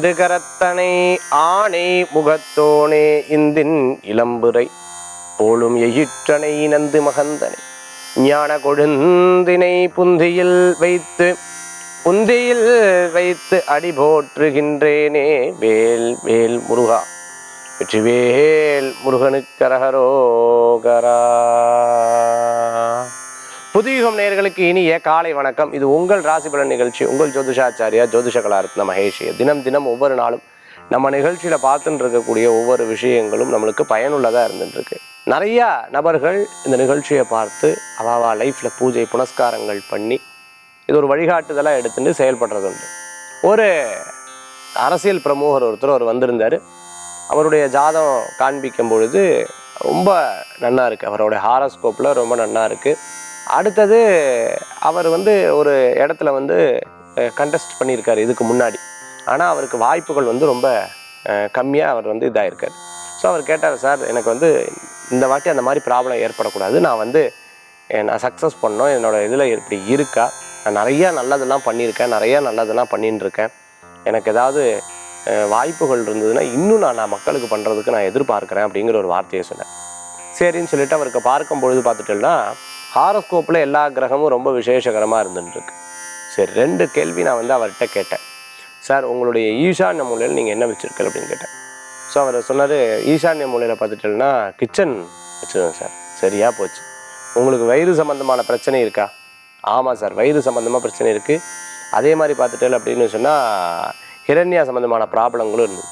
ஐந்து கரத்தனை ஆணை முகத்தோனே இந்தின் இளம்புரை போலும் எயிற்றனை நந்து மகந்தனை ஞான கொழுந்தினை புந்தியில் வைத்து புந்தியில் வைத்து அடி போற்றுகின்றேனே வேல் வேல் முருகா வெற்றிவேல் முருகனுக்கரகரோகரா புதியுகம் நேயர்களுக்கு இனிய காலை வணக்கம் இது உங்கள் ராசி பலன் நிகழ்ச்சி உங்கள் ஜோதிஷாச்சாரியா ஜோதிஷ கலாரத்ன மகேஷ் தினம் தினம் ஒவ்வொரு நாளும் நம்ம நிகழ்ச்சியில பார்த்துட்டு இருக்கக்கூடிய ஒவ்வொரு விஷயங்களும் நம்மளுக்கு பயனுள்ளதாக இருந்துட்டு இருக்கு நிறைய நபர்கள் இந்த நிகழ்ச்சியை பார்த்து அவாவா லைஃப்ல பூஜை புனஸ்காரங்கள் பண்ணி இது ஒரு வழிகாட்டுதலாக எடுத்துட்டு செயல்படுறது உண்டு ஒரு அரசியல் பிரமுகர் ஒருத்தர் அவர் வந்திருந்தார் அவருடைய ஜாதகம் காண்பிக்கும் பொழுது ரொம்ப நன்னா இருக்கு அவருடைய ஹாரஸ்கோப்பில் ரொம்ப நன்னா இருக்கு அடுத்தது அவர் வந்து ஒரு இடத்துல வந்து கண்டெஸ்ட் பண்ணியிருக்காரு இதுக்கு முன்னாடி ஆனால் அவருக்கு வாய்ப்புகள் வந்து ரொம்ப கம்மியாக அவர் வந்து இதாகிருக்காரு ஸோ அவர் கேட்டார் சார் எனக்கு வந்து இந்த வாட்டி அந்த மாதிரி ப்ராப்ளம் ஏற்படக்கூடாது நான் வந்து அஹ், நான் சக்ஸஸ் பண்ணோம் என்னோட இதில் இப்படி இருக்கா நான் நிறையா நல்லதெல்லாம் பண்ணியிருக்கேன் நிறையா நல்லதெல்லாம் பண்ணின்னு இருக்கேன் எனக்கு ஏதாவது அஹ், வாய்ப்புகள் இருந்ததுன்னா இன்னும் நான் நான் மக்களுக்கு பண்ணுறதுக்கு நான் எதிர்பார்க்குறேன் அப்படிங்கிற ஒரு வார்த்தையை சொன்னேன் சரின்னு சொல்லிட்டு அவருக்கு பார்க்கும் பொழுது பார்த்துட்டோம்னா ஹாரோஸ்கோப்பில் எல்லா கிரகமும் ரொம்ப விசேஷகரமாக இருந்துட்டுருக்கு சரி ரெண்டு கேள்வி நான் வந்து அவர்கிட்ட கேட்டேன் சார் உங்களுடைய ஈசான்ய மூலையில் நீங்கள் என்ன வச்சுருக்கீங்க அப்படின்னு கேட்டேன் ஸோ அவர் சொன்னார் ஈசான்ய மூலையில் பார்த்துட்டேன்னா கிச்சன் வச்சுருவேன் சார் சரியா போச்சு உங்களுக்கு வயிறு சம்மந்தமான பிரச்சனை இருக்கா ஆமாம் சார் வயிறு சம்மந்தமாக பிரச்சனை இருக்குது அதே மாதிரி பார்த்துட்டேன் அப்படின்னு சொன்னால் ஹிரண்யா சம்மந்தமான ப்ராப்ளங்களும் இருந்தது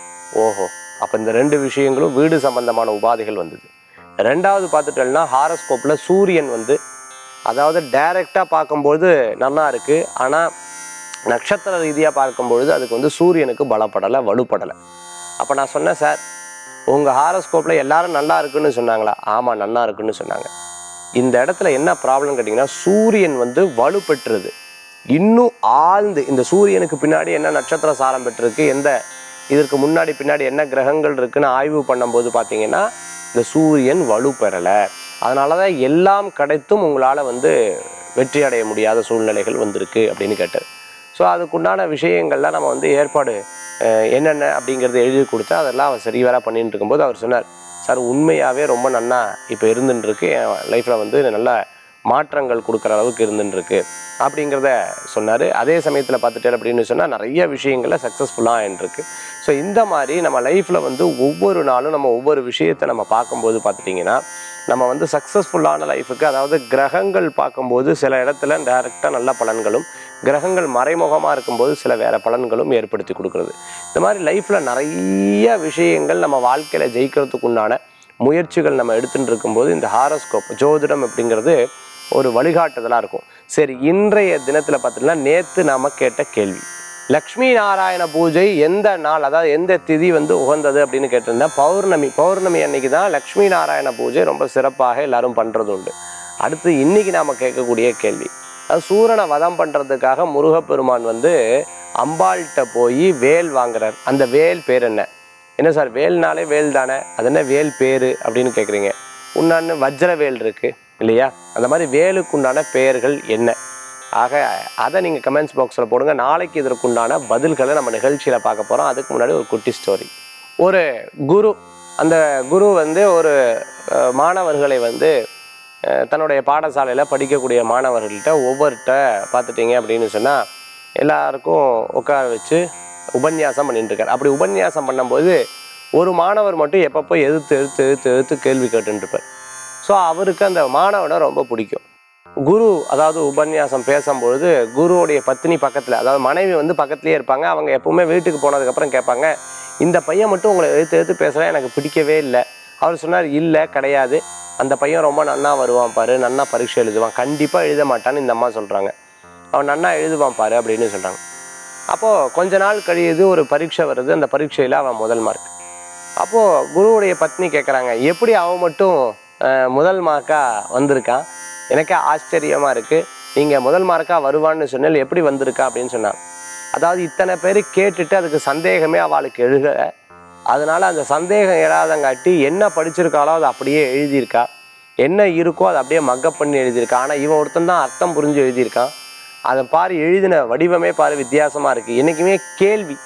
ஓஹோ அப்போ இந்த ரெண்டு விஷயங்களும் வீடு சம்பந்தமான உபாதைகள் வந்தது ரெண்டாவது பார்த்துட்டோம்னா ஹாரஸ்கோப்பில் சூரியன் வந்து அதாவது டைரெக்டாக பார்க்கும்போது நல்லா இருக்குது ஆனால் நட்சத்திர ரீதியாக பார்க்கும்பொழுது அதுக்கு வந்து சூரியனுக்கு பலப்படலை வலுப்படலை அப்போ நான் சொன்னேன் சார் உங்கள் ஹாரஸ்கோப்பில் எல்லாரும் நல்லா இருக்குன்னு சொன்னாங்களா ஆமாம் நல்லா இருக்குன்னு சொன்னாங்க இந்த இடத்துல என்ன ப்ராப்ளம் கேட்டிங்கன்னா சூரியன் வந்து வலுப்பெற்றுது இன்னும் ஆழ்ந்து இந்த சூரியனுக்கு பின்னாடி என்ன நட்சத்திர சாரம் பெற்றிருக்கு எந்த இதற்கு முன்னாடி பின்னாடி என்ன கிரகங்கள் இருக்குன்னு ஆய்வு பண்ணும்போது பார்த்தீங்கன்னா இந்த சூரியன் வலு பெறலை அதனால தான் எல்லாம் கிடைத்தும் உங்களால் வந்து வெற்றி அடைய முடியாத சூழ்நிலைகள் வந்திருக்கு அப்படின்னு கேட்டார் ஸோ அதுக்குண்டான விஷயங்கள்லாம் நம்ம வந்து ஏற்பாடு அஹ், என்னென்ன அப்படிங்கிறத எழுதி கொடுத்து அதெல்லாம் அவர் சரிவராக பண்ணிட்டு இருக்கும்போது அவர் சொன்னார் சார் உண்மையாகவே ரொம்ப நன்னா இப்போ இருந்துட்டு இருக்கு என் லைஃப்பில் வந்து நல்ல மாற்றங்கள் கொடுக்குற அளவுக்கு இருந்துட்டு இருக்கு அப்படிங்கிறத சொன்னார் அதே சமயத்தில் பார்த்துட்டேன் அப்படின்னு சொன்னால் நிறைய விஷயங்களில் சக்ஸஸ்ஃபுல்லாக இருக்கு ஸோ இந்த மாதிரி நம்ம லைஃப்பில் வந்து ஒவ்வொரு நாளும் நம்ம ஒவ்வொரு விஷயத்தை நம்ம பார்க்கும்போது பார்த்துட்டிங்கன்னா நம்ம வந்து சக்ஸஸ்ஃபுல்லான லைஃபுக்கு அதாவது கிரகங்கள் பார்க்கும்போது சில இடத்துல டைரெக்டாக நல்ல பலன்களும் கிரகங்கள் மறைமுகமாக இருக்கும்போது சில வேற பலன்களும் ஏற்படுத்தி கொடுக்குறது இந்த மாதிரி லைஃப்பில் நிறைய விஷயங்கள் நம்ம வாழ்க்கையில் ஜெயிக்கிறதுக்கு உண்டான முயற்சிகள் நம்ம எடுத்துட்டு இருக்கும்போது இந்த ஹாரோஸ்கோப் ஜோதிடம் அப்படிங்கிறது ஒரு வழிகாட்டுதலாக இருக்கும் சரி இன்றைய தினத்தில் பார்த்தீங்கன்னா நேற்று நாம கேட்ட கேள்வி லக்ஷ்மி நாராயண பூஜை எந்த நாள் அதாவது எந்த திதி வந்து உகந்தது அப்படின்னு கேட்டிருந்தேன் பௌர்ணமி பௌர்ணமி அன்னைக்கு தான் லக்ஷ்மி நாராயண பூஜை ரொம்ப சிறப்பாக எல்லாரும் பண்ணுறது உண்டு அடுத்து இன்னைக்கு நாம் கேட்கக்கூடிய கேள்வி அது சூரனை வதம் பண்ணுறதுக்காக முருகப்பெருமான் வந்து அம்பாள்கிட்ட போய் வேல் வாங்குறார் அந்த வேல் பேர் என்ன என்ன சார் வேல்னாலே வேல் தானே அது என்ன வேல் பேர் அப்படின்னு கேட்குறீங்க உண்டான வஜ்ர வேல் இருக்கு இல்லையா அந்த மாதிரி வேலுக்குண்டான பெயர்கள் என்ன ஆக அதை நீங்கள் கமெண்ட்ஸ் பாக்ஸில் போடுங்க நாளைக்கு இதற்குண்டான பதில்களை நம்ம நிகழ்ச்சியில் பார்க்க போகிறோம் அதுக்கு முன்னாடி ஒரு குட்டி ஸ்டோரி ஒரு குரு அந்த குரு வந்து ஒரு அஹ், மாணவர்களை வந்து அஹ், தன்னுடைய பாடசாலையில் படிக்கக்கூடிய மாணவர்கள்ட்ட ஒவ்வொருட்ட பார்த்துட்டீங்க அப்படின்னு சொன்னால் எல்லாருக்கும் உட்கார வச்சு உபன்யாசம் பண்ணிட்டு இருக்காரு அப்படி உபன்யாசம் பண்ணும்போது ஒரு மாணவர் மட்டும் எப்பப்போ எதிர்த்து எதிர்த்து எதிர்த்து எதிர்த்து கேள்வி கேட்டுட்டு இருப்பார் ஸோ அவருக்கு அந்த மாணவனை ரொம்ப பிடிக்கும் குரு அதாவது உபன்யாசம் பேசும்பொழுது குருவுடைய பத்தினி பக்கத்தில் அதாவது மனைவி வந்து பக்கத்துலேயே இருப்பாங்க அவங்க எப்பவுமே வீட்டுக்கு போனதுக்கப்புறம் கேட்பாங்க இந்த பையன் மட்டும் உங்களை எடுத்து எடுத்து பேசுகிறேன் எனக்கு பிடிக்கவே இல்லை அவர் சொன்னார் இல்லை கிடையாது அந்த பையன் ரொம்ப நன்னா வருவான் பாரு நன்னா பரீட்சை எழுதுவான் கண்டிப்பாக எழுத மாட்டான்னு இந்த அம்மா சொல்கிறாங்க அவன் நன்னா எழுதுவான் பாரு அப்படின்னு சொல்கிறாங்க அப்போது கொஞ்ச நாள் கழியுது ஒரு பரீட்சை வருது அந்த பரீட்சையில் அவன் முதல் மார்க் அப்போது குருவுடைய பத்னி கேட்குறாங்க எப்படி அவன் மட்டும் அஹ், முதல் மார்க்காக வந்திருக்கான் எனக்கே ஆச்சரியமாக இருக்குது நீங்கள் முதல் மார்க்காக வருவான்னு சொன்னால் எப்படி வந்திருக்கா அப்படின்னு சொன்னான் அதாவது இத்தனை பேர் கேட்டுட்டு அதுக்கு சந்தேகமே அவளுக்கு எழுத அதனால அந்த சந்தேகம் எழாதங்காட்டி என்ன படிச்சிருக்காளோ அதை அப்படியே எழுதியிருக்கா என்ன இருக்கோ அதை அப்படியே மக்கப் பண்ணி எழுதியிருக்கா ஆனால் இவன் ஒருத்தன் தான் அர்த்தம் புரிஞ்சு எழுதியிருக்கான் அதை பாரு எழுதின வடிவமே பாரு வித்தியாசமாக இருக்குது என்றைக்குமே கேள்வி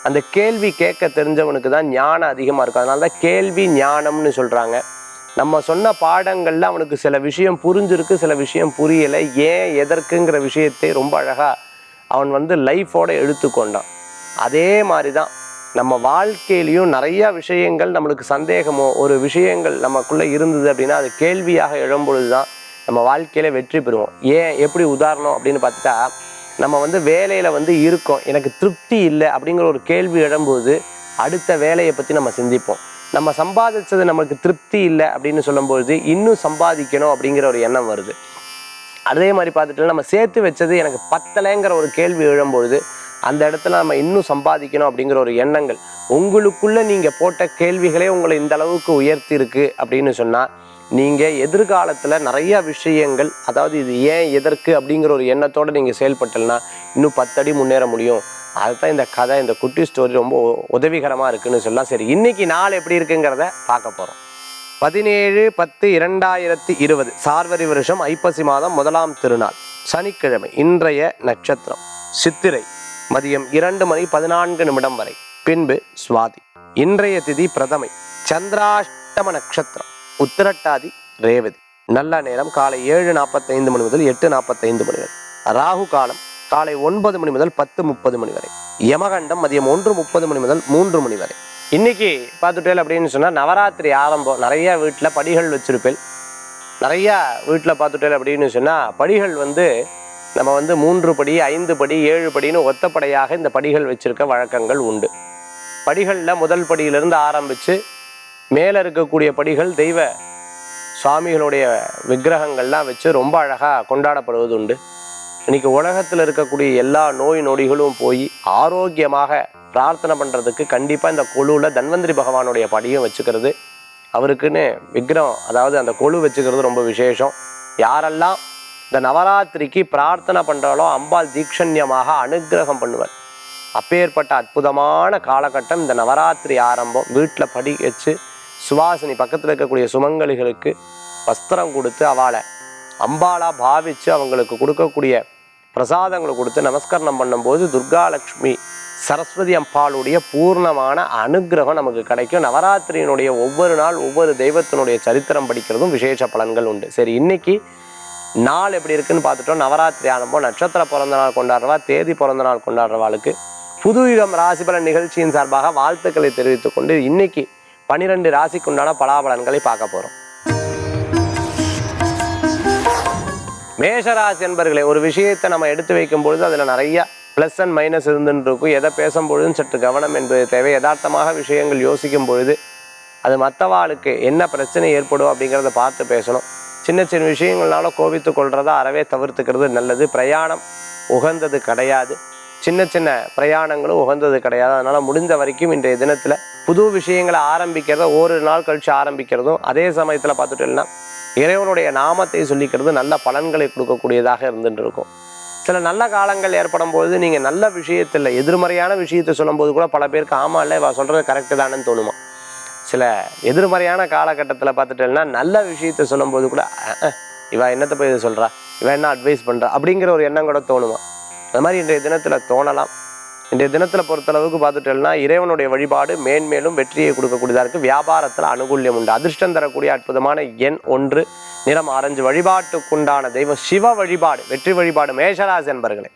அந்த கேள்வி கேட்க தெரிஞ்சவனுக்கு தான் ஞானம் அதிகமாக இருக்கும் அதனால தான் கேள்வி ஞானம்னு சொல்கிறாங்க நம்ம சொன்ன பாடங்களில் அவனுக்கு சில விஷயம் புரிஞ்சிருக்கு சில விஷயம் புரியலை ஏன் எதற்குங்கிற விஷயத்தை ரொம்ப அழகாக அவன் வந்து லைஃபோட எடுத்துக்கொண்டான் அதே மாதிரி தான் நம்ம வாழ்க்கையிலையும் நிறைய விஷயங்கள் நம்மளுக்கு சந்தேகமோ ஒரு விஷயங்கள் நமக்குள்ளே இருந்தது அப்படின்னா அது கேள்வியாக எழும்பொழுது தான் நம்ம வாழ்க்கையில வெற்றி பெறுவோம் ஏன் எப்படி உதாரணம் அப்படின்னு பார்த்துட்டா நம்ம வந்து வேலையில் வந்து இருக்கோம் எனக்கு திருப்தி இல்லை அப்படிங்கிற ஒரு கேள்வி எழும்போது அடுத்த வேலையை பற்றி நம்ம சிந்திப்போம் நம்ம சம்பாதிச்சது நமக்கு திருப்தி இல்லை அப்படின்னு சொல்லும்பொழுது இன்னும் சம்பாதிக்கணும் அப்படிங்கிற ஒரு எண்ணம் வருது அதே மாதிரி பார்த்துட்டு நம்ம சேர்த்து வச்சது எனக்கு பத்தலைங்கிற ஒரு கேள்வி எழும்பொழுது அந்த இடத்துல நம்ம இன்னும் சம்பாதிக்கணும் அப்படிங்கிற ஒரு எண்ணங்கள் உங்களுக்குள்ள நீங்க போட்ட கேள்விகளே உங்களை இந்த அளவுக்கு உயர்த்தி இருக்கு அப்படின்னு சொன்னா நீங்க எதிர்காலத்துல நிறைய விஷயங்கள் அதாவது இது ஏன் எதற்கு அப்படிங்கிற ஒரு எண்ணத்தோட நீங்க செயல்பட்டலனா இன்னும் பத்தடி முன்னேற முடியும் அதுதான் இந்த கதை இந்த குட்டி ஸ்டோரி ரொம்ப உ- உதவிகரமா இருக்குன்னு சொல்லலாம் சரி இன்னைக்கு நாள் எப்படி இருக்குங்கிறத பார்க்க போறோம் பதினேழு பத்து இரண்டாயிரத்தி இருபது சார்வரி வருஷம் ஐப்பசி மாதம் முதலாம் திருநாள் சனிக்கிழமை இன்றைய நட்சத்திரம் சித்திரை மதியம் இரண்டு மணி பதினான்கு நிமிடம் வரை பின்பு சுவாதி இன்றைய திதி பிரதமை சந்திராஷ்டம நட்சத்திரம் உத்திரட்டாதி ரேவதி நல்ல நேரம் காலை ஏழு நாற்பத்தைந்து மணி முதல் எட்டு நாற்பத்தைந்து மணி வரை ராகு காலம் காலை ஒன்பது மணி முதல் பத்து முப்பது மணி வரை யமகண்டம் மதியம் ஒன்று முப்பது மணி முதல் மூன்று மணி வரை இன்னைக்கு பார்த்துட்டேல் அப்படின்னு சொன்னால் நவராத்திரி ஆரம்பம் நிறைய வீட்டில் படிகள் வச்சிருப்பேன் நிறையா வீட்டில் பார்த்துட்டேல் அப்படின்னு சொன்னால் படிகள் வந்து நம்ம வந்து மூன்று படி ஐந்து படி ஏழு படின்னு ஒத்தப்படையாக இந்த படிகள் வச்சிருக்க வழக்கங்கள் உண்டு படிகளில் முதல் படியிலிருந்து ஆரம்பித்து மேலே இருக்கக்கூடிய படிகள் தெய்வ சுவாமிகளுடைய விக்கிரகங்கள்லாம் வச்சு ரொம்ப அழகாக கொண்டாடப்படுவது உண்டு இன்னைக்கு உலகத்தில் இருக்கக்கூடிய எல்லா நோய் நொடிகளும் போய் ஆரோக்கியமாக பிரார்த்தனை பண்ணுறதுக்கு கண்டிப்பாக இந்த கொழுவில் தன்வந்திரி பகவானுடைய படியும் வச்சுக்கிறது அவருக்குன்னு விக்கிரம் அதாவது அந்த கொழு வச்சுக்கிறது ரொம்ப விசேஷம் யாரெல்லாம் இந்த நவராத்திரிக்கு பிரார்த்தனை பண்ணுறாலோ அம்பாள் தீக்ஷண்யமாக அனுக்கிரகம் பண்ணுவார் அப்பேற்பட்ட அற்புதமான காலகட்டம் இந்த நவராத்திரி ஆரம்பம் வீட்டில் படி வச்சு சுவாசினி பக்கத்தில் இருக்கக்கூடிய சுமங்கலிகளுக்கு வஸ்திரம் கொடுத்து அவளை அம்பாளா பாவிச்சு அவங்களுக்கு கொடுக்கக்கூடிய பிரசாதங்களை கொடுத்து நமஸ்கரணம் பண்ணும்போது துர்காலட்சுமி சரஸ்வதி அம்பாளுடைய பூர்ணமான அனுக்கிரகம் நமக்கு கிடைக்கும் நவராத்திரியினுடைய ஒவ்வொரு நாள் ஒவ்வொரு தெய்வத்தினுடைய சரித்திரம் படிக்கிறதும் விசேஷ பலன்கள் உண்டு சரி இன்னைக்கு நாள் எப்படி இருக்குன்னு பார்த்துட்டோம் நவராத்திரி ஆரம்பம் நட்சத்திர பிறந்த நாள் கொண்டாடுறவா தேதி பிறந்த நாள் கொண்டாடுறவாளுக்கு புதுயுகம் ராசிபலன் நிகழ்ச்சியின் சார்பாக வாழ்த்துக்களை தெரிவித்துக் கொண்டு இன்னைக்கு பனிரெண்டு ராசிக்குண்டான பலாபலன்களை பார்க்க போறோம் மேஷராசி என்பர்களே ஒரு விஷயத்தை நம்ம எடுத்து வைக்கும் பொழுது அதில் நிறைய ப்ளஸ் அண்ட் மைனஸ் இருந்துட்டு இருக்கும் எதை பேசும்பொழுதும் சற்று கவனம் என்பது தேவை யதார்த்தமாக விஷயங்கள் யோசிக்கும் பொழுது அது மற்றவாளுக்கு என்ன பிரச்சனை ஏற்படும் அப்படிங்கிறத பார்த்து பேசணும் சின்ன சின்ன விஷயங்கள்னால கோபித்து கொள்றதை அறவே தவிர்த்துக்கிறது நல்லது பிரயாணம் உகந்தது கிடையாது சின்ன சின்ன பிரயாணங்களும் உகந்தது கிடையாது அதனால் முடிந்த வரைக்கும் இன்றைய தினத்தில் புது விஷயங்களை ஆரம்பிக்கிறத ஒரு நாள் கழித்து ஆரம்பிக்கிறதும் அதே சமயத்தில் பார்த்துட்டோம்னா இறைவனுடைய நாமத்தை சொல்லிக்கிறது நல்ல பலன்களை கொடுக்கக்கூடியதாக இருந்துட்டு இருக்கும் சில நல்ல காலங்கள் ஏற்படும் பொழுது நீங்கள் நல்ல விஷயத்தில் எதிர்மறையான விஷயத்தை சொல்லும்போது கூட பல பேருக்கு ஆமா இல்லை இவ சொல்கிறது கரெக்டு தானேன்னு தோணுமா சில எதிர்மறையான காலகட்டத்தில் பார்த்துட்டேன்னா நல்ல விஷயத்தை சொல்லும்போது கூட "அஹ், அஹ், இவ என்னத்தை போய் இதை சொல்கிறா இவ என்ன அட்வைஸ் பண்ணுறா அப்படிங்கிற ஒரு எண்ணம் கூட தோணுமா அது மாதிரி இன்றைய தினத்தில் தோணலாம் இன்றைய தினத்தில் பொறுத்தளவுக்கு பார்த்துட்டேன்னா இறைவனுடைய வழிபாடு மேன்மேலும் வெற்றியை கொடுக்கக்கூடியதாக இருக்குது வியாபாரத்தில் அனுகூல்யம் உண்டு அதிர்ஷ்டம் தரக்கூடிய அற்புதமான எண் ஒன்று நிறம் ஆரஞ்சு வழிபாட்டுக்குண்டான தெய்வம் சிவ வழிபாடு வெற்றி வழிபாடு மேஷராசி என்பர்களே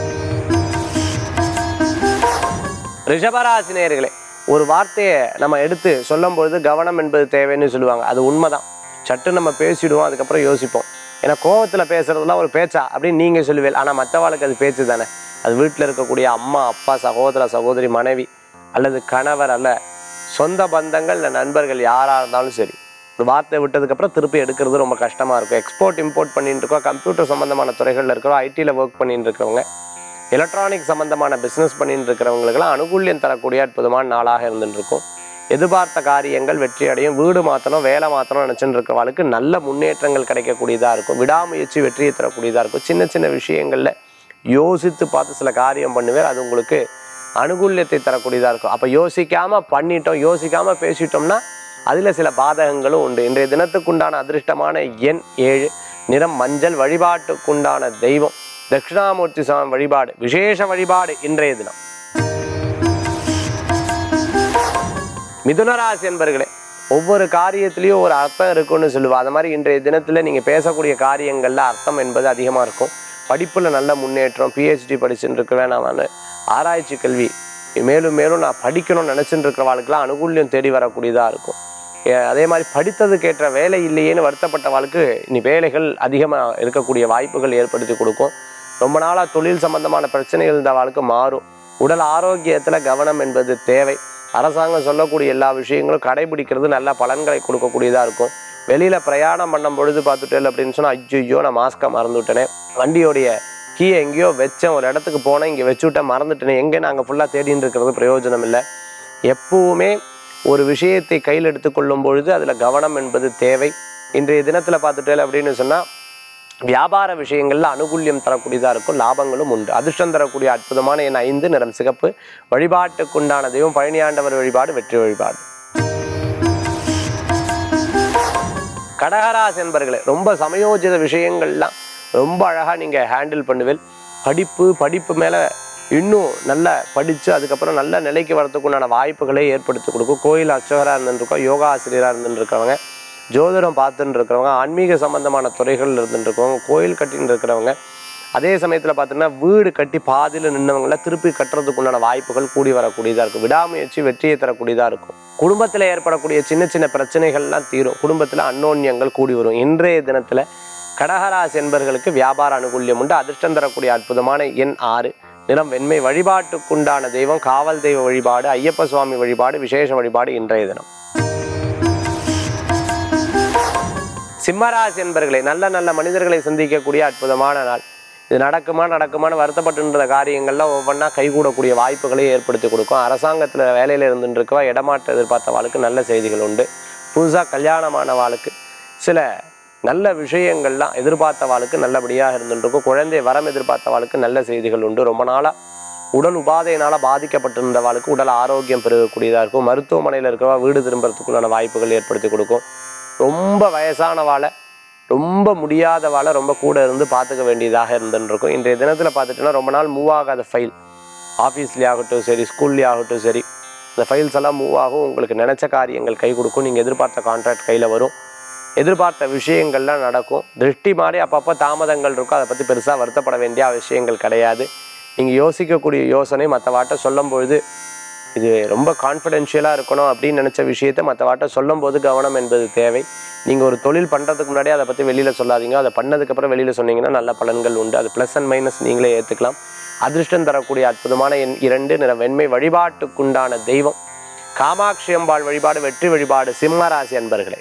ரிஷபராசி நேயர்களே ஒரு வார்த்தையை நம்ம எடுத்து சொல்லும் பொழுது கவனம் என்பது தேவைன்னு சொல்லுவாங்க அது உண்மைதான் சட்டு நம்ம பேசிடுவோம் அதுக்கப்புறம் யோசிப்போம் ஏன்னா கோவத்தில் பேசுறதுலாம் ஒரு பேச்சா அப்படின்னு நீங்கள் சொல்லுவீங்க ஆனால் மற்றவாளுக்கு அது பேச்சு தானே அது வீட்டில் இருக்கக்கூடிய அம்மா அப்பா சகோதர சகோதரி மனைவி அல்லது கணவர் அல்ல சொந்த பந்தங்கள் இல்லை நண்பர்கள் யாராக இருந்தாலும் சரி ஒரு வார்த்தை விட்டதுக்கப்புறம் திருப்பி எடுக்கிறது ரொம்ப கஷ்டமாக இருக்கும் எக்ஸ்போர்ட் இம்போர்ட் பண்ணிட்டு இருக்கோம் கம்ப்யூட்டர் சம்பந்தமான துறைகளில் இருக்கிறோம் ஐடியில் ஒர்க் பண்ணிட்டு இருக்கிறவங்க எலக்ட்ரானிக் சம்பந்தமான பிஸ்னஸ் பண்ணிட்டு இருக்கிறவங்களுக்கெல்லாம் அனுகூல்யம் தரக்கூடிய அற்புதமான நாளாக இருந்துட்டு இருக்கும் எதிர்பார்த்த காரியங்கள் வெற்றி அடையும் வீடு மாற்றணும் வேலை மாற்றணும் நினச்சிட்டு இருக்கிறவங்களுக்கு நல்ல முன்னேற்றங்கள் கிடைக்கக்கூடியதாக இருக்கும் விடாமுயற்சி வெற்றியை தரக்கூடியதாக இருக்கும் சின்ன சின்ன விஷயங்களில் யோசித்து பார்த்து சில காரியம் பண்ணுவேன் அது உங்களுக்கு அனுகூல்யத்தை தரக்கூடியதாக இருக்கும் அப்போ யோசிக்காமல் பண்ணிட்டோம் யோசிக்காமல் பேசிட்டோம்னா அதில் சில பாதகங்களும் உண்டு இன்றைய தினத்துக்குண்டான அதிர்ஷ்டமான எண் ஏழு நிறம் மஞ்சள் வழிபாட்டுக்குண்டான தெய்வம் தட்சிணாமூர்த்தி சுவாமி வழிபாடு விசேஷ வழிபாடு இன்றைய தினம் மிதுனராசி என்பர்களே ஒவ்வொரு காரியத்திலையும் ஒரு அர்த்தம் இருக்குன்னு சொல்லுவா அது மாதிரி இன்றைய தினத்தில் நீங்கள் பேசக்கூடிய காரியங்களில் அர்த்தம் என்பது அதிகமாக இருக்கும் படிப்பில் நல்ல முன்னேற்றம் பிஹெச்டி படிச்சுட்டு இருக்கிறேன் நான் வந்து ஆராய்ச்சி கல்வி மேலும் மேலும் நான் படிக்கணும்னு நினச்சிட்டு இருக்கிறவாளுக்கெல்லாம் அனுகூல்யம் தேடி வரக்கூடியதாக இருக்கும் ஏ- அதே மாதிரி படித்ததுக்கேற்ற வேலை இல்லையேன்னு வருத்தப்பட்டவாளுக்கு இனி வேலைகள் அதிகமாக இருக்கக்கூடிய வாய்ப்புகள் ஏற்படுத்தி கொடுக்கும் ரொம்ப நாளாக தொழில் சம்பந்தமான பிரச்சனைகள் இருந்தவாளுக்கு மாறும் உடல் ஆரோக்கியத்தில் கவனம் என்பது தேவை அரசாங்கம் சொல்லக்கூடிய எல்லா விஷயங்களும் கடைபிடிக்கிறது நல்ல பலன்களை கொடுக்கக்கூடியதாக இருக்கும் வெளியில் பிரயாணம் பண்ணும் பொழுது பார்த்துட்டேன் அப்படின்னு சொன்னால் ஐயோ நான் மாஸ்க்கை மறந்து விட்டேனே வண்டியோடைய கீ எங்கேயோ வச்சேன் ஒரு இடத்துக்கு போனேன் இங்கே வச்சு விட்டேன் மறந்துட்டேனே எங்கே நாங்கள் ஃபுல்லாக தேடின்னு இருக்கிறது பிரயோஜனம் இல்லை எப்பவுமே ஒரு விஷயத்தை கையில் எடுத்துக்கொள்ளும் பொழுது அதில் கவனம் என்பது தேவை இன்றைய தினத்தில் பார்த்துட்டேன் அப்படின்னு சொன்னால் வியாபார விஷயங்களில் அனுகூல்யம் தரக்கூடியதாக இருக்கும் லாபங்களும் உண்டு அதிர்ஷ்டம் தரக்கூடிய அற்புதமான என் ஐந்து நிறம் சிகப்பு வழிபாட்டுக்குண்டான தெய்வம் பழனியாண்டவர் வழிபாடு வெற்றி வழிபாடு கடகராசி என்பர்களே ரொம்ப சமயோஜித விஷயங்கள்லாம் ரொம்ப அழகாக நீங்கள் ஹேண்டில் பண்ணுவேன் படிப்பு படிப்பு மேலே இன்னும் நல்லா படித்து அதுக்கப்புறம் நல்ல நிலைக்கு வரதுக்குண்டான வாய்ப்புகளை ஏற்படுத்தி கொடுக்கும் கோயில் அர்ச்சகராக இருந்துருக்கோம் யோகா ஆசிரியராக இருந்துருக்கிறவங்க ஜோதிடம் பார்த்துட்டு இருக்கிறவங்க ஆன்மீக சம்பந்தமான துறைகளில் இருந்துட்டு இருக்கவங்க கோயில் கட்டின்னு இருக்கிறவங்க அதே சமயத்தில் பார்த்தீங்கன்னா வீடு கட்டி பாதியில் நின்றவங்கள திருப்பி கட்டுறதுக்கு உண்டான வாய்ப்புகள் கூடி வரக்கூடியதாக இருக்கும் விடாமுயற்சி வெற்றியை தரக்கூடியதாக இருக்கும் குடும்பத்தில் ஏற்படக்கூடிய சின்ன சின்ன பிரச்சனைகள்லாம் தீரும் குடும்பத்தில் அன்னோன்யங்கள் கூடி வரும் இன்றைய தினத்தில் கடகராசி என்பர்களுக்கு வியாபார அனுகூல்யம் உண்டு அதிர்ஷ்டம் தரக்கூடிய அற்புதமான எண் ஆறு நிறம் வெண்மை வழிபாட்டுக்குண்டான தெய்வம் காவல் தெய்வ வழிபாடு ஐயப்ப சுவாமி வழிபாடு விசேஷ வழிபாடு இன்றைய தினம் சிம்மராசி என்பர்களே நல்ல நல்ல மனிதர்களை சந்திக்கக்கூடிய அற்புதமான நாள் இது நடக்குமா நடக்குமான்னு வருத்தப்பட்டுன்ற காரியங்கள்லாம் ஒவ்வொன்றா கைகூடக்கூடிய வாய்ப்புகளை ஏற்படுத்தி கொடுக்கும் அரசாங்கத்தில் வேலையில் இருந்துட்டு இருக்கவா இடமாற்ற எதிர்பார்த்த வாளுக்கு நல்ல செய்திகள் உண்டு புதுசாக கல்யாணமான வாளுக்கு சில நல்ல விஷயங்கள்லாம் எதிர்பார்த்த வாளுக்கு நல்லபடியாக இருந்துட்டு இருக்கும் குழந்தை வரம் எதிர்பார்த்த வாளுக்கு நல்ல செய்திகள் உண்டு ரொம்ப நாளாக உடல் உபாதையினால் பாதிக்கப்பட்டிருந்த வாளுக்கு உடல் ஆரோக்கியம் பெருகக்கூடியதாக இருக்கும் மருத்துவமனையில் இருக்கிறவா வீடு திரும்புறதுக்குள்ளான வாய்ப்புகள் ஏற்படுத்தி கொடுக்கும் ரொம்ப வயசானவாளை ரொம்ப முடியாதவாளை ரொம்ப கூட இருந்து பார்த்துக்க வேண்டியதாக இருந்துன்னு இருக்கும் இன்றைய தினத்தில் பார்த்துட்டோன்னா ரொம்ப நாள் மூவ் ஆகாத ஃபைல் ஆஃபீஸ்லேயே ஆகட்டும் சரி ஸ்கூல்லேயே ஆகட்டும் சரி இந்த ஃபைல்ஸ் எல்லாம் மூவ் ஆகும் உங்களுக்கு நினச்ச காரியங்கள் கை கொடுக்கும் நீங்கள் எதிர்பார்த்த கான்ட்ராக்ட் கையில் வரும் எதிர்பார்த்த விஷயங்கள்லாம் நடக்கும் திருஷ்டி மாதிரி அப்பப்போ தாமதங்கள் இருக்கும் அதை பற்றி பெருசாக வருத்தப்பட வேண்டிய விஷயங்கள் கிடையாது நீங்கள் யோசிக்கக்கூடிய யோசனை மற்றவாட்ட சொல்லும் பொழுது இது ரொம்ப கான்ஃபிடென்ஷியலாக இருக்கணும் அப்படின்னு நினச்ச விஷயத்தை மற்றவாட்ட சொல்லும்போது கவனம் என்பது தேவை நீங்கள் ஒரு தொழில் பண்ணுறதுக்கு முன்னாடி அதை பற்றி வெளியில் சொல்லாதீங்க அதை பண்ணதுக்கப்புறம் வெளியில் சொன்னீங்கன்னா நல்ல பலன்கள் உண்டு அது ப்ளஸ் அண்ட் மைனஸ் நீங்களே ஏற்றுக்கலாம் அதிர்ஷ்டம் தரக்கூடிய அற்புதமான எண் இரண்டு நிற வெண்மை வழிபாட்டுக்குண்டான தெய்வம் காமாட்சி அம்பாள் வழிபாடு வெற்றி வழிபாடு சிம்மராசி அன்பர்களே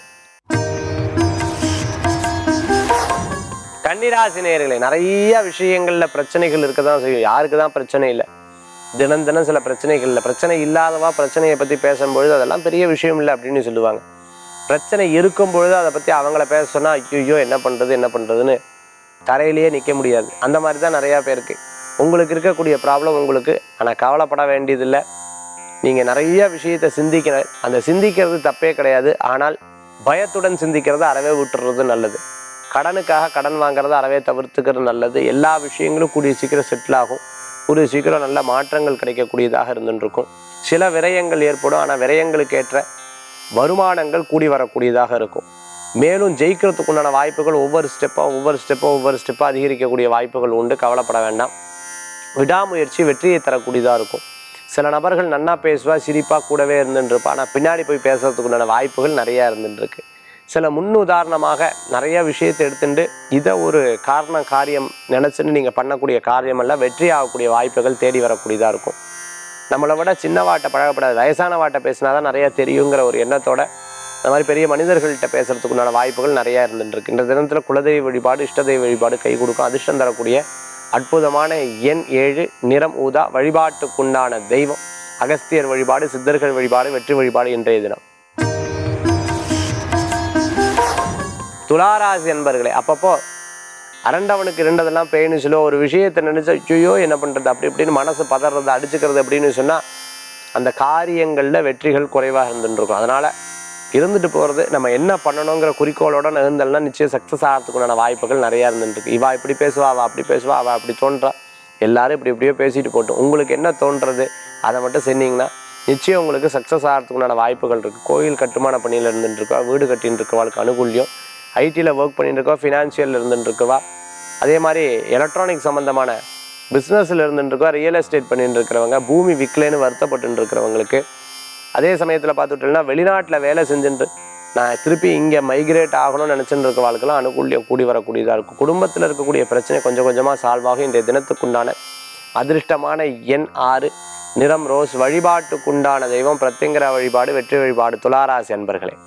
கன்னிராசி நேயர்களே நிறைய விஷயங்களில் பிரச்சனைகள் இருக்க தான் செய்யும் யாருக்கு தான் பிரச்சனை இல்லை தினம் தினம் சில பிரச்சனைகள் இல்லை பிரச்சனை இல்லாதவா பிரச்சனையை பற்றி பேசும்பொழுது அதெல்லாம் பெரிய விஷயம் இல்லை அப்படின்னு சொல்லுவாங்க பிரச்சனை இருக்கும் பொழுது அதை பற்றி அவங்கள பேச சொன்னால் ஐயோ என்ன பண்ணுறது என்ன பண்ணுறதுன்னு தரையிலேயே நிற்க முடியாது அந்த மாதிரி தான் நிறையா பேருக்கு உங்களுக்கு இருக்கக்கூடிய ப்ராப்ளம் உங்களுக்கு ஆனால் கவலைப்பட வேண்டியதில்லை நீங்கள் நிறைய விஷயத்தை சிந்திக்கிற அந்த சிந்திக்கிறது தப்பே கிடையாது ஆனால் பயத்துடன் சிந்திக்கிறத அறவே விட்டுறது நல்லது கடனுக்காக கடன் வாங்குறத அறவே தவிர்த்துக்கிறது நல்லது எல்லா விஷயங்களும் கூடிய சீக்கிரம் செட்டில் ஆகும் கூடிய சீக்கிரம் நல்ல மாற்றங்கள் கிடைக்கக்கூடியதாக இருந்துருக்கும் சில விரயங்கள் ஏற்படும் ஆனால் விரயங்களுக்கு ஏற்ற வருமானங்கள் கூடி வரக்கூடியதாக இருக்கும் மேலும் ஜெயிக்கிறதுக்குண்டான வாய்ப்புகள் ஒவ்வொரு ஸ்டெப்பாக ஒவ்வொரு ஸ்டெப்பாக ஒவ்வொரு ஸ்டெப்பாக அதிகரிக்கக்கூடிய வாய்ப்புகள் உண்டு கவலைப்பட வேண்டாம் விடாமுயற்சி வெற்றியை தரக்கூடியதாக இருக்கும் சில நபர்கள் நன்னா பேசுவா சிரிப்பாக கூடவே இருந்துட்டுருப்பா ஆனால் பின்னாடி போய் பேசுறதுக்குண்டான வாய்ப்புகள் நிறையா இருந்துட்டுருக்கு சில முன் உதாரணமாக நிறைய விஷயத்தை எடுத்துட்டு இதை ஒரு காரணம் காரியம் நினச்சிட்டு நீங்கள் பண்ணக்கூடிய காரியமெல்லாம் வெற்றி ஆகக்கூடிய வாய்ப்புகள் தேடி வரக்கூடியதாக இருக்கும் நம்மளை விட சின்ன வாட்டை பழகப்படாது வயசான வாட்டை பேசினா தான் நிறையா தெரியுங்கிற ஒரு எண்ணத்தோட இந்த மாதிரி பெரிய மனிதர்கள்ட்ட பேசுறதுக்குண்டான வாய்ப்புகள் நிறையா இருந்துருக்கு இந்த தினத்தில் குலதெய்வ வழிபாடு இஷ்டதெய்வ வழிபாடு கை கொடுக்கும் அதிர்ஷ்டம் தரக்கூடிய அற்புதமான எண் ஏழு நிறம் ஊதா வழிபாட்டுக்குண்டான தெய்வம் அகஸ்தியர் வழிபாடு சித்தர்கள் வழிபாடு வெற்றி வழிபாடு இன்றைய தினம் துளாராசி என்பர்களே அப்பப்போ அரண்டவனுக்கு இருண்டதெல்லாம் பேய்னு சொல்ல ஒரு விஷயத்தை நினைச்சு ஐயோ என்ன பண்ணுறது அப்படி இப்படின்னு மனசு பதறது அடிச்சுக்கிறது அப்படின்னு சொன்னால் அந்த காரியங்களில் வெற்றிகள் குறைவாக இருந்துருக்கும் அதனால் இருந்துட்டு போகிறது நம்ம என்ன பண்ணணுங்கிற குறிக்கோளோட இருந்தல்னா நிச்சயம் சக்ஸஸ் ஆகிறதுக்குண்டான வாய்ப்புகள் நிறையா இருந்துருக்கு இவா இப்படி பேசுவா அவள் அப்படி பேசுவா அவள் அப்படி தோன்றா எல்லாரும் இப்படி இப்படியோ பேசிட்டு போட்டோம் உங்களுக்கு என்ன தோன்றது அதை மட்டும் செஞ்சீங்கன்னா நிச்சயம் உங்களுக்கு சக்ஸஸ் ஆகிறதுக்குண்டான வாய்ப்புகள் இருக்குது கோயில் கட்டுமான பணியில் இருந்துட்டு இருக்கா வீடு கட்டின்னு இருக்கவாளுக்கு அனுகூல்யம் ஐடியில் ஒர்க் பண்ணிட்டு இருக்கவா ஃபினான்ஷியல் இருந்துட்டு இருக்கவா அதே மாதிரி எலக்ட்ரானிக் சம்மந்தமான பிஸ்னஸில் இருந்துட்டு இருக்கவா ரியல் எஸ்டேட் பண்ணிட்டு இருக்கிறவங்க பூமி விற்கலைன்னு வருத்தப்பட்டு இருக்கிறவங்களுக்கு அதே சமயத்தில் பார்த்துட்டோம்னா வெளிநாட்டில் வேலை செஞ்சுட்டு நான் திருப்பி இங்கே மைக்ரேட் ஆகணும்னு நினச்சிட்டு இருக்க வாழ்க்கெல்லாம் அனுகூல்யம் கூடி வரக்கூடியதாக இருக்கும் குடும்பத்தில் இருக்கக்கூடிய பிரச்சனை கொஞ்சம் கொஞ்சமாக சால்வ் ஆகும் இன்றைய தினத்துக்குண்டான அதிர்ஷ்டமான எண் ஆறு நிறம் ரோஸ் வழிபாட்டுக்குண்டான தெய்வம் பிரத்யங்கர வழிபாடு வெற்றி வழிபாடு துளாராசி அன்பர்களே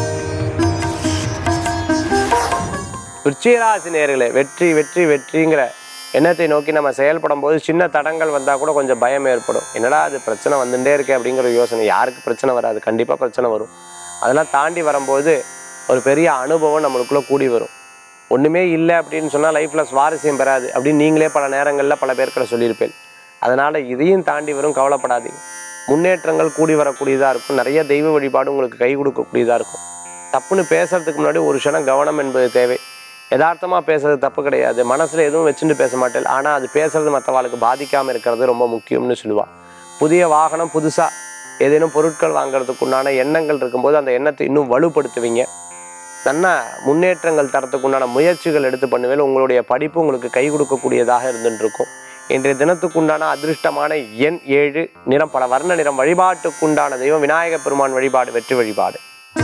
விருச்சிகராசி நேர்களே வெற்றி வெற்றி வெற்றிங்கிற எண்ணத்தை நோக்கி நம்ம செயல்படும் போது சின்ன தடங்கள் வந்தால் கூட கொஞ்சம் பயம் ஏற்படும் என்னடா அது பிரச்சனை வந்துட்டே இருக்கே அப்படிங்கிற யோசனை யாருக்கு பிரச்சனை வராது கண்டிப்பாக பிரச்சனை வரும் அதெல்லாம் தாண்டி வரும்போது ஒரு பெரிய அனுபவம் நம்மளுக்குள்ளே கூடி வரும் ஒன்றுமே இல்லை அப்படின்னு சொன்னால் லைஃப்பில் சுவாரஸ்யம் பெறாது அப்படின்னு நீங்களே பல நேரங்களில் பல பேர்கிட்ட சொல்லியிருப்பேன் அதனால் இதையும் தாண்டி வரும் கவலைப்படாதீங்க முன்னேற்றங்கள் கூடி வரக்கூடியதாக இருக்கும் நிறைய தெய்வ வழிபாடு உங்களுக்கு கை கொடுக்கக்கூடியதாக இருக்கும் தப்புன்னு பேசுறதுக்கு முன்னாடி ஒரு க்ஷணம் கவனம் என்பது தேவை யதார்த்தமாக பேசுறது தப்பு கிடையாது மனசில் எதுவும் வச்சுட்டு பேச மாட்டேன் ஆனால் அது பேசுறது மற்றவாளுக்கு பாதிக்காமல் இருக்கிறது ரொம்ப முக்கியம்னு சொல்லுவாள் புதிய வாகனம் புதுசாக ஏதேனும் பொருட்கள் வாங்குறதுக்கு உண்டான எண்ணங்கள் இருக்கும்போது அந்த எண்ணத்தை இன்னும் வலுப்படுத்துவீங்க நல்ல முன்னேற்றங்கள் தரத்துக்கு உண்டான முயற்சிகள் எடுத்து பண்ணுவேன் உங்களுடைய படிப்பு உங்களுக்கு கை கொடுக்கக்கூடியதாக இருந்துட்டு இருக்கும் இன்றைய தினத்துக்குண்டான அதிர்ஷ்டமான எண் ஏழு நிறம் பல வர்ண நிறம் வழிபாட்டுக்குண்டான தெய்வம் விநாயக பெருமான் வழிபாடு வெற்றி வழிபாடு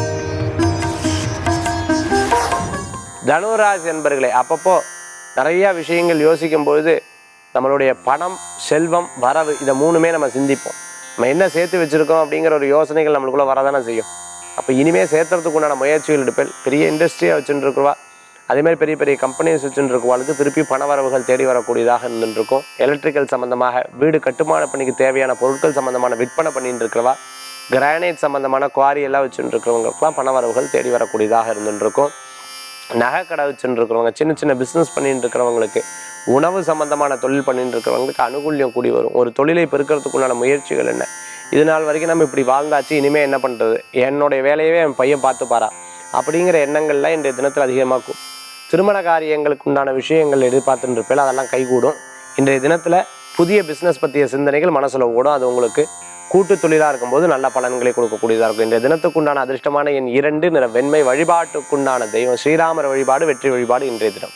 தனுராசி என்பர்களே அப்பப்போ நிறைய விஷயங்கள் யோசிக்கும் பொழுது நம்மளுடைய பணம் செல்வம் வரவு இதை மூணுமே நம்ம சிந்திப்போம் நம்ம என்ன சேர்த்து வச்சிருக்கோம் அப்படிங்கிற ஒரு யோசனைகள் நம்மளுக்குள்ள வரதானே செய்யும் அப்போ இனிமே சேர்த்துறதுக்கு உண்டான முயற்சிகள் எடுப்பேன் பெரிய இண்டஸ்ட்ரியாக வச்சுட்டு இருக்கிறவா அதே மாதிரி பெரிய பெரிய கம்பெனிஸ் வச்சுட்டு இருக்கவாளுக்கு திருப்பி பண வரவுகள் தேடி வரக்கூடியதாக இருந்துட்டு இருக்கும் எலக்ட்ரிக்கல் சம்பந்தமாக வீடு கட்டுமான பணிக்கு தேவையான பொருட்கள் சம்பந்தமான விற்பனை பண்ணிட்டு இருக்கிறவா கிரானைட் சம்பந்தமான குவாரி எல்லாம் வச்சுட்டு இருக்கிறவங்களுக்குலாம் பண வரவுகள் தேடி வரக்கூடியதாக இருந்துட்டு இருக்கும் நகை கடை வச்சுட்டு இருக்கிறவங்க சின்ன சின்ன பிஸ்னஸ் பண்ணிட்டு இருக்கிறவங்களுக்கு உணவு சம்பந்தமான தொழில் பண்ணிட்டு இருக்கிறவங்களுக்கு அனுகூல்யம் கூடி வரும் ஒரு தொழிலை பெருக்கிறதுக்குண்டான முயற்சிகள் என்ன இது நாள் வரைக்கும் நம்ம இப்படி வாழ்ந்தாச்சு இனிமேல் என்ன பண்ணுறது என்னுடைய வேலையவே என் பையன் பார்த்துப்பாரா அப்படிங்கிற எண்ணங்கள்லாம் இன்றைய தினத்தில் அதிகமாக்கும் திருமண காரியங்களுக்கு உண்டான விஷயங்கள் எதிர்பார்த்துட்டு இருப்பேன் அதெல்லாம் கைகூடும் இன்றைய தினத்தில் புதிய பிஸ்னஸ் பற்றிய சிந்தனைகள் மனசில் ஓடும் அது உங்களுக்கு கூட்டு தொழிலாக இருக்கும்போது நல்ல பலன்களை கொடுக்கக்கூடியதாக இருக்கும் இன்றைய தினத்துக்குண்டான அதிர்ஷ்டமான என் இரண்டு நிற வெண்மை வழிபாட்டுக்குண்டான தெய்வம் ஸ்ரீராமர் வழிபாடு வெற்றி வழிபாடு இன்றைய தினம்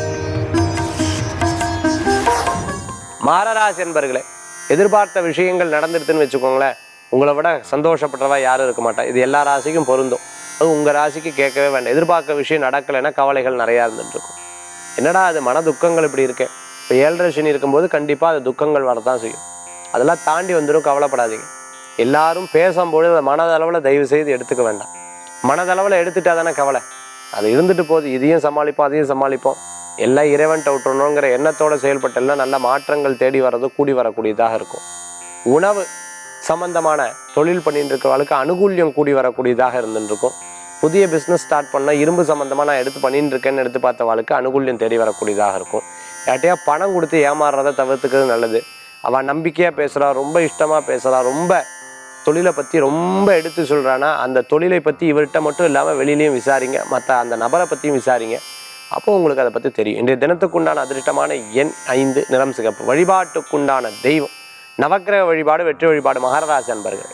மாரராசி என்பர்களே எதிர்பார்த்த விஷயங்கள் நடந்துடுதுன்னு வச்சுக்கோங்களேன் உங்களை விட சந்தோஷப்படுறவா யாரும் இருக்க மாட்டா இது எல்லா ராசிக்கும் பொருந்தும் அது உங்கள் ராசிக்கு கேட்கவே வேண்டாம் எதிர்பார்க்க விஷயம் நடக்கலைன்னா கவலைகள் நிறையா இருந்துட்டு இருக்கும் என்னடா அது மன துக்கங்கள் இப்படி இருக்கு இப்போ ஏழரை சனி இருக்கும்போது கண்டிப்பாக அது துக்கங்கள் வரதான் செய்யும் அதெல்லாம் தாண்டி வந்துடும் கவலைப்படாதீங்க எல்லாரும் பேசும்பொழுது அதை மனதளவில் தயவு செய்து எடுத்துக்க வேண்டாம் மனதளவில் எடுத்துட்டா தானே கவலை அது இருந்துட்டு போகுது இதையும் சமாளிப்போம் அதையும் சமாளிப்போம் எல்லாம் இறைவன்ட்ட விட்டுறணுங்கிற எண்ணத்தோட செயல்பட்டெல்லாம் நல்ல மாற்றங்கள் தேடி வர்றது கூடி வரக்கூடியதாக இருக்கும் உணவு சம்பந்தமான தொழில் பண்ணிட்டு இருக்கிறவங்களுக்கு அனுகூல்யம் கூடி வரக்கூடியதாக இருந்துட்டு இருக்கும் புதிய பிஸ்னஸ் ஸ்டார்ட் பண்ணால் இரும்பு சம்மந்தமாக நான் எடுத்து பண்ணிட்டு இருக்கேன்னு எடுத்து பார்த்தவாளுக்கு அனுகூல்யம் தேடி வரக்கூடியதாக இருக்கும் யார்ட்டையா பணம் கொடுத்து ஏமாறுறதை தவிர்த்துக்கிறது நல்லது அவள் நம்பிக்கையாக பேசுகிறா ரொம்ப இஷ்டமாக பேசுகிறா ரொம்ப தொழிலை பற்றி ரொம்ப எடுத்து சொல்கிறானா அந்த தொழிலை பற்றி இவர்கிட்ட மட்டும் இல்லாமல் வெளியிலையும் விசாரிங்க மற்ற அந்த நபரை பற்றியும் விசாரிங்க அப்போ உங்களுக்கு அதை பற்றி தெரியும் இன்றைய தினத்துக்குண்டான அதிர்ஷ்டமான எண் ஐந்து நிறம் சிகப்பு வழிபாட்டுக்குண்டான தெய்வம் நவக்கிரக வழிபாடு வெற்றி வழிபாடு மகராசி அன்பர்களே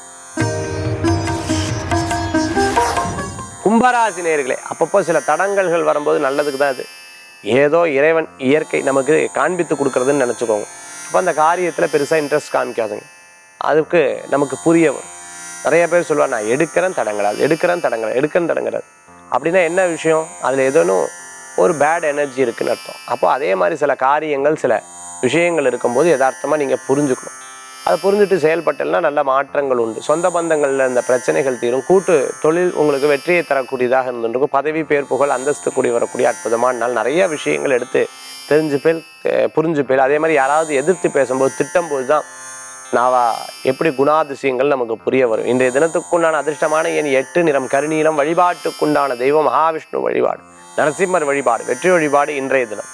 கும்பராசி நேர்களே அப்பப்போ சில தடங்கல்கள் வரும்போது நல்லதுக்கு தான் அது ஏதோ இறைவன் இயற்கை நமக்கு காண்பித்து கொடுக்குறதுன்னு நினச்சிக்கோங்க அப்போ அந்த காரியத்தில் பெருசாக இன்ட்ரெஸ்ட் காமிக்காதுங்க அதுக்கு நமக்கு புரிய வரும் நிறைய பேர் சொல்லுவாங்க நான் எடுக்கிறேன் தடங்கலாது எடுக்கிறேன் தடங்கல எடுக்கிறேன் தடங்கலாது அப்படின்னா என்ன விஷயம் அதில் ஏதோனும் ஒரு பேட் எனர்ஜி இருக்குன்னு அர்த்தம் அப்போ அதே மாதிரி சில காரியங்கள் சில விஷயங்கள் இருக்கும்போது யதார்த்தமாக நீங்கள் புரிஞ்சுக்கணும் அதை புரிஞ்சுட்டு செயல்பட்டேன்னா நல்ல மாற்றங்கள் உண்டு சொந்த பந்தங்களில் இந்த பிரச்சனைகள் தீரும் கூட்டு தொழில் உங்களுக்கு வெற்றியை தரக்கூடியதாக இருந்துருக்கும் பதவி பேர் புகழ் அந்தஸ்து கூடி வரக்கூடிய அற்புதமான நாள் நிறைய விஷயங்கள் எடுத்து தெரிஞ்சு பேர் அஹ், புரிஞ்சு பேர் அதே மாதிரி யாராவது எதிர்த்து பேசும்போது திட்டும்போது தான் நாவா எப்படி குணாதிசயங்கள் நமக்கு புரிய வரும் இன்றைய தினத்துக்குண்டான அதிர்ஷ்டமான என் எட்டு நிறம் கருநீலம் வழிபாட்டுக்குண்டான தெய்வம் மகாவிஷ்ணு வழிபாடு நரசிம்மர் வழிபாடு வெற்றி வழிபாடு இன்றைய தினம்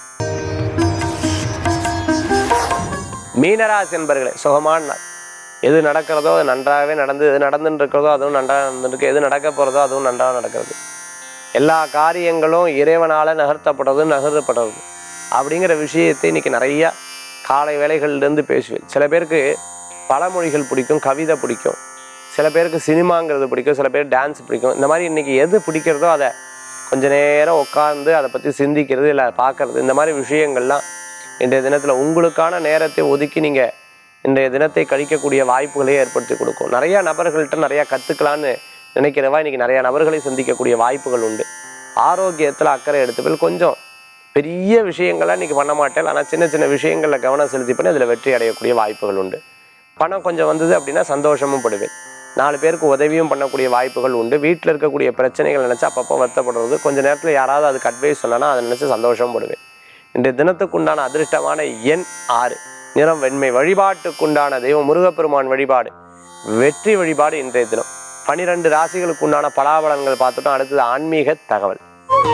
மீனராசி என்பர்களே சுகமான நாள் எது நடக்கிறதோ அது நன்றாகவே நடந்து எது நடந்துட்டு இருக்கிறதோ அதுவும் நன்றாக நடந்துருக்கு எது நடக்க போகிறதோ அதுவும் நன்றாக நடக்கிறது எல்லா காரியங்களும் இறைவனால் நகர்த்தப்படுறது நகர்த்தப்படுறது அப்படிங்கிற விஷயத்தை இன்னைக்கு நிறைய காலை வேலைகள்லேருந்து பேசுவேன் சில பேருக்கு பழமொழிகள் பிடிக்கும் கவிதை பிடிக்கும் சில பேருக்கு சினிமாங்கிறது பிடிக்கும் சில பேர் டான்ஸ் பிடிக்கும் இந்த மாதிரி இன்றைக்கி எது பிடிக்கிறதோ அதை கொஞ்ச நேரம் உட்காந்து அதை பற்றி சிந்திக்கிறது இல்லை பார்க்கறது இந்த மாதிரி விஷயங்கள்லாம் இன்றைய தினத்தில் உங்களுக்கான நேரத்தை ஒதுக்கி நீங்கள் இன்றைய தினத்தை கழிக்கக்கூடிய வாய்ப்புகளை ஏற்படுத்தி கொடுக்கும் நிறையா நபர்கள்ட்ட நிறையா கற்றுக்கலான்னு நினைக்கிறவா இன்றைக்கி நிறையா நபர்களை சந்திக்கக்கூடிய வாய்ப்புகள் உண்டு ஆரோக்கியத்தில் அக்கறை எடுத்துப்பில் கொஞ்சம் பெரிய விஷயங்கள்லாம் இன்றைக்கி பண்ண மாட்டேன் ஆனால் சின்ன சின்ன விஷயங்களில் கவனம் செலுத்தி பண்ணி அதில் வெற்றி அடையக்கூடிய வாய்ப்புகள் உண்டு பணம் கொஞ்சம் வந்தது அப்படின்னா சந்தோஷமும் படுவேன் நாலு பேருக்கு உதவியும் பண்ணக்கூடிய வாய்ப்புகள் உண்டு வீட்டில் இருக்கக்கூடிய பிரச்சனைகள் நினச்சி அப்பப்போ வருத்தப்படுறது கொஞ்ச நேரத்தில் யாராவது அதுக்கு அட்வைஸ் சொன்னா அதை நினச்சி சந்தோஷம் படுவேன் இன்றைய தினத்துக்குண்டான அதிர்ஷ்டமான எண் ஆறு நிறம் வெண்மை வழிபாட்டுக்குண்டான தெய்வம் முருகப்பெருமான் வழிபாடு வெற்றி வழிபாடு இன்றைய தினம் பனிரெண்டு ராசிகளுக்கு உண்டான பலாபலன்கள் பார்த்துட்டோம் அடுத்தது ஆன்மீக தகவல்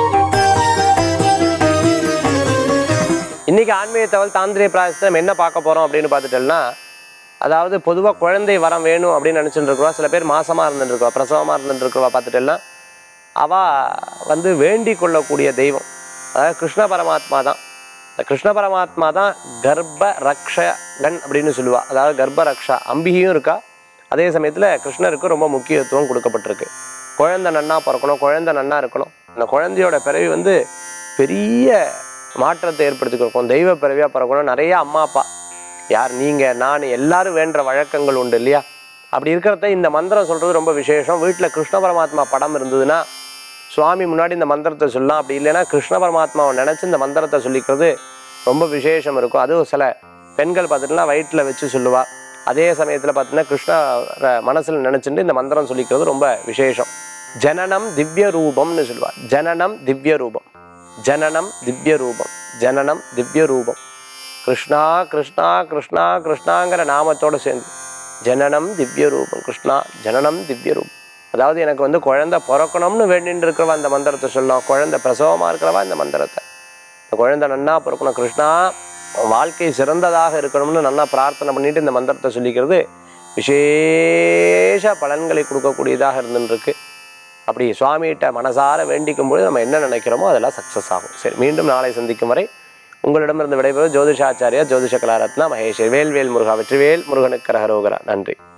இன்னைக்கு ஆன்மீக தகவல் தாந்திரிய பிராயசத்தை நம்ம என்ன பார்க்க போறோம் அப்படின்னு பார்த்துட்டோம்னா அதாவது பொதுவாக குழந்தை வரம் வேணும் அப்படின்னு நினச்சிட்டு இருக்கிறோம் சில பேர் மாசமா இருந்துட்டு இருக்கோம் பிரசவமாக இருந்துட்டு இருக்கிறவா பார்த்துட்டோம்னா அவ வந்து வேண்டிக் கொள்ளக்கூடிய தெய்வம் அதாவது கிருஷ்ண பரமாத்மா தான் இந்த கிருஷ்ண பரமாத்மா தான் கர்ப்ப ரக்ஷகன் அப்படின்னு சொல்லுவா அதாவது கர்ப்ப ரக்ஷா அம்பிகையும் இருக்கா அதே சமயத்தில் கிருஷ்ணருக்கு ரொம்ப முக்கியத்துவம் கொடுக்கப்பட்டிருக்கு குழந்தை நன்னா பிறக்கணும் குழந்தை நன்னா இருக்கணும் அந்த குழந்தையோட பிறவி வந்து பெரிய மாற்றத்தை ஏற்படுத்தி கொடுக்கும் தெய்வ பிறவியாக பிறக்கணும் நிறைய அம்மா அப்பா யார் நீங்கள் நான் எல்லாரும் வேண்ட வழக்கங்கள் உண்டு இல்லையா அப்படி இருக்கிறத இந்த மந்திரம் சொல்கிறது ரொம்ப விசேஷம் வீட்டில் கிருஷ்ண பரமாத்மா படம் இருந்ததுன்னா சுவாமி முன்னாடி இந்த மந்திரத்தை சொல்லலாம் அப்படி இல்லைன்னா கிருஷ்ண பரமாத்மாவை நினச்சி இந்த மந்திரத்தை சொல்லிக்கிறது ரொம்ப விசேஷம் இருக்கும் அதுவும் சில பெண்கள் பார்த்துட்டுனா வயிற்றில் வச்சு சொல்லுவா அதே சமயத்தில் பார்த்தீங்கன்னா கிருஷ்ண மனசில் நினச்சிட்டு இந்த மந்திரம் சொல்லிக்கிறது ரொம்ப விசேஷம் ஜனனம் திவ்ய ரூபம்னு சொல்லுவா ஜனனம் திவ்ய ரூபம் ஜனனம் திவ்ய ரூபம் ஜனனம் திவ்ய ரூபம் கிருஷ்ணா கிருஷ்ணா கிருஷ்ணா கிருஷ்ணாங்கிற நாமத்தோட சேர்ந்து ஜனனம் திவ்ய ரூபம் கிருஷ்ணா ஜனனம் திவ்ய ரூபம் அதாவது எனக்கு வந்து குழந்தை பிறக்கணும்னு வேண்டின்னு இருக்கிறவா அந்த மந்திரத்தை சொல்லலாம் குழந்தை பிரசவமாக இருக்கிறவா இந்த மந்திரத்தை இந்த குழந்தை நன்னா பிறக்கணும் கிருஷ்ணா உன் வாழ்க்கை சிறந்ததாக இருக்கணும்னு நல்லா பிரார்த்தனை பண்ணிட்டு இந்த மந்திரத்தை சொல்லிக்கிறது விசேஷ பலன்களை கொடுக்கக்கூடியதாக இருந்துருக்கு அப்படி சுவாமிகிட்ட மனசார வேண்டிக்கும் பொழுது நம்ம என்ன நினைக்கிறோமோ அதெல்லாம் சக்ஸஸ் ஆகும் சரி மீண்டும் நாளை சந்திக்கும் வரை உங்களிடமிருந்து விடைபெறுவது ஜோதிஷாச்சாரியா ஜோதிஷ கலாரத்னா மகேஷ் வேல்வேல் முருகா வெற்றிவேல் முருகனுக்கு கரகரோகரா நன்றி